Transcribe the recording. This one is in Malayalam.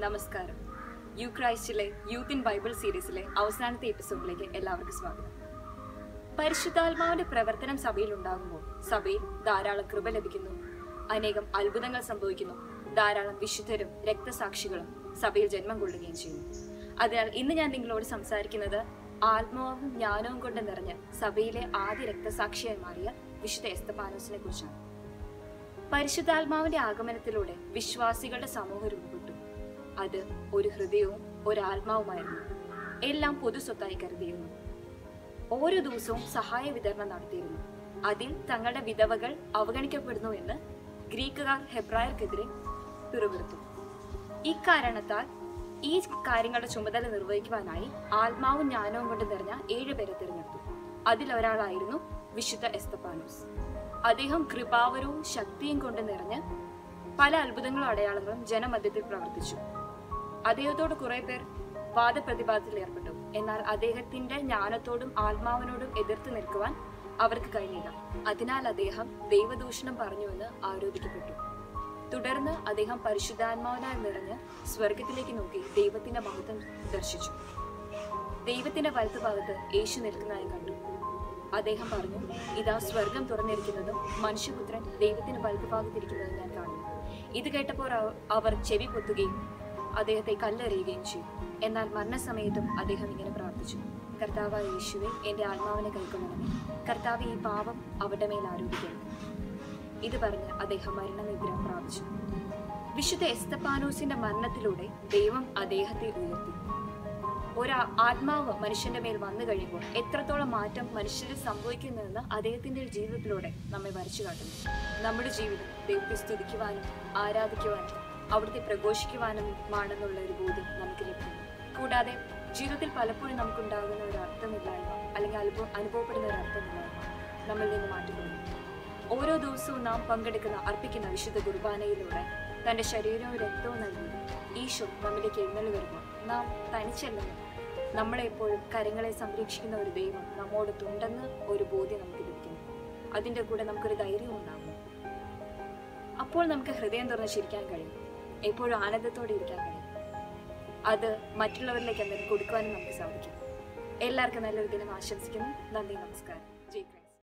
നമസ്കാരം യു ക്രൈസ്റ്റിലെ യൂത്ത് ഇൻ ബൈബിൾ സീരീസിലെ അവസാനത്തെ എപ്പിസോഡിലേക്ക് എല്ലാവർക്കും സ്വാഗതം പരിശുദ്ധാത്മാവിന്റെ പ്രവർത്തനം സഭയിൽ ഉണ്ടാകുമ്പോൾ സഭയിൽ ധാരാളം കൃപ ലഭിക്കുന്നു അനേകം അത്ഭുതങ്ങൾ സംഭവിക്കുന്നു ധാരാളം വിശുദ്ധരും രക്തസാക്ഷികളും സഭയിൽ ജന്മം കൊള്ളുകയും ചെയ്യുന്നു അതിനാൽ ഇന്ന് ഞാൻ നിങ്ങളോട് സംസാരിക്കുന്നത് ആത്മാവും ജ്ഞാനവും കൊണ്ട് നിറഞ്ഞ സഭയിലെ ആദ്യ രക്തസാക്ഷിയായി മാറിയ വിശുദ്ധ എസ്തപാനോസിനെ കുറിച്ചാണ് പരിശുദ്ധാത്മാവിന്റെ ആഗമനത്തിലൂടെ വിശ്വാസികളുടെ സമൂഹം രൂപപ്പെട്ടു അത് ഒരു ഹൃദയവും ഒരു ആത്മാവുമായിരുന്നു എല്ലാം പൊതു സ്വത്തായി കരുതിയിരുന്നു ഓരോ ദിവസവും സഹായ വിതരണം നടത്തിയിരുന്നു അതിൽ തങ്ങളുടെ വിധവകൾ അവഗണിക്കപ്പെടുന്നു എന്ന് ഗ്രീക്കുകാർ ഹെബ്രായർക്കെതിരെ പിറുപിറുത്തു ഇക്കാരണത്താൽ ഈ കാര്യങ്ങളുടെ ചുമതല നിർവഹിക്കുവാനായി ആത്മാവും ജ്ഞാനവും കൊണ്ട് നിറഞ്ഞ ഏഴുപേരെ തിരഞ്ഞെടുത്തു അതിലൊരാളായിരുന്നു വിശുദ്ധ എസ്തപ്പാനോസ് അദ്ദേഹം കൃപാവരവും ശക്തിയും കൊണ്ട് നിറഞ്ഞ് പല അത്ഭുതങ്ങളും അടയാളങ്ങളും ജനമധ്യത്തിൽ പ്രവർത്തിച്ചു അദ്ദേഹത്തോട് കുറെ പേർ വാദപ്രതിവാദത്തിൽ ഏർപ്പെട്ടു എന്നാൽ അദ്ദേഹത്തിന്റെ ജ്ഞാനത്തോടും ആത്മാവിനോടും എതിർത്ത് നിൽക്കുവാൻ അവർക്ക് കഴിഞ്ഞില്ല അതിനാൽ അദ്ദേഹം ദൈവദൂഷണം പറഞ്ഞുവെന്ന് ആരോപിക്കപ്പെട്ടു തുടർന്ന് അദ്ദേഹം പരിശുദ്ധാത്മാവിനാൽ നിറഞ്ഞ് സ്വർഗത്തിലേക്ക് നോക്കി ദൈവത്തിന്റെ മഹത്വം ദർശിച്ചു ദൈവത്തിന്റെ വലത്തുഭാഗത്ത് യേശു നിൽക്കുന്നതായി കണ്ടു അദ്ദേഹം പറഞ്ഞു ഇതാ സ്വർഗം തുറന്നിരിക്കുന്നതും മനുഷ്യപുത്രൻ ദൈവത്തിന്റെ വലത്തുഭാഗത്തിരിക്കുന്നതും ഞാൻ കാണുന്നു ഇത് കേട്ടപ്പോൾ അവ- അവർ ചെവി പൊത്തുകയും അദ്ദേഹത്തെ കല്ലെറിയുകയും ചെയ്തു എന്നാൽ മരണസമയത്തും അദ്ദേഹം ഇങ്ങനെ പ്രാർത്ഥിച്ചു കർത്താവായ യേശുവെ എന്റെ ആത്മാവിനെ കൈക്കൊള്ളണമേ കർത്താവ് ഈ പാപം അവരുടെ മേൽ ആരോപിക്കരുത് ഇത് പറഞ്ഞ് അദ്ദേഹം മരണനിദ്ര പ്രാപിച്ചു വിശുദ്ധ എസ്തപ്പാനോസിന്റെ മരണത്തിലൂടെ ദൈവം അദ്ദേഹത്തെ ഉയർത്തി ഒരു ആത്മാവ് മനുഷ്യന്റെ മേൽ വന്നു കഴിയുമ്പോൾ എത്രത്തോളം മാറ്റം മനുഷ്യരിൽ സംഭവിക്കുന്നുവെന്ന് അദ്ദേഹത്തിന്റെ ജീവിതത്തിലൂടെ നമ്മെ വരച്ചു കാട്ടുന്നു നമ്മുടെ ജീവിതം ദൈവത്തെ സ്തുതിക്കുവാനും ആരാധിക്കുവാനും അവിടുത്തെ പ്രഘോഷിക്കുവാനുമാണെന്നുള്ള ഒരു ബോധ്യം നമുക്ക് ലഭിക്കുന്നു കൂടാതെ ജീവിതത്തിൽ പലപ്പോഴും നമുക്കുണ്ടാകുന്ന ഒരു അർത്ഥമില്ലായ്മ അല്ലെങ്കിൽ അനുഭവ അനുഭവപ്പെടുന്ന ഒരു അർത്ഥമില്ലായ്മ നമ്മിൽ നിന്ന് മാറ്റിക്കൊള്ളുന്നു ഓരോ ദിവസവും നാം പങ്കെടുക്കുന്ന അർപ്പിക്കുന്ന വിശുദ്ധ കുർബാനയിലൂടെ തന്റെ ശരീരവും രക്തവും നൽകി ഈശോ നമ്മിലേക്ക് എഴുന്നള്ളി വരുമ്പോൾ നാം തനിച്ചല്ലെന്ന് നമ്മളെ എപ്പോഴും കരങ്ങളെ സംരക്ഷിക്കുന്ന ഒരു ദൈവം നമ്മോടൊത്തുണ്ടെന്ന് ഒരു ബോധ്യം നമുക്ക് ലഭിക്കുന്നു അതിന്റെ കൂടെ നമുക്കൊരു ധൈര്യവും ഉണ്ടാകും അപ്പോൾ നമുക്ക് ഹൃദയം തുറന്ന് ചിരിക്കാൻ കഴിയും എപ്പോഴും ആനന്ദത്തോടെ ഇരിക്കാൻ കഴിയും അത് മറ്റുള്ളവരിലേക്ക് എന്തെങ്കിലും കൊടുക്കുവാനും നമുക്ക് സാധിക്കും എല്ലാവർക്കും നല്ലൊരു ദിനം ആശംസിക്കുന്നു നന്ദി നമസ്കാരം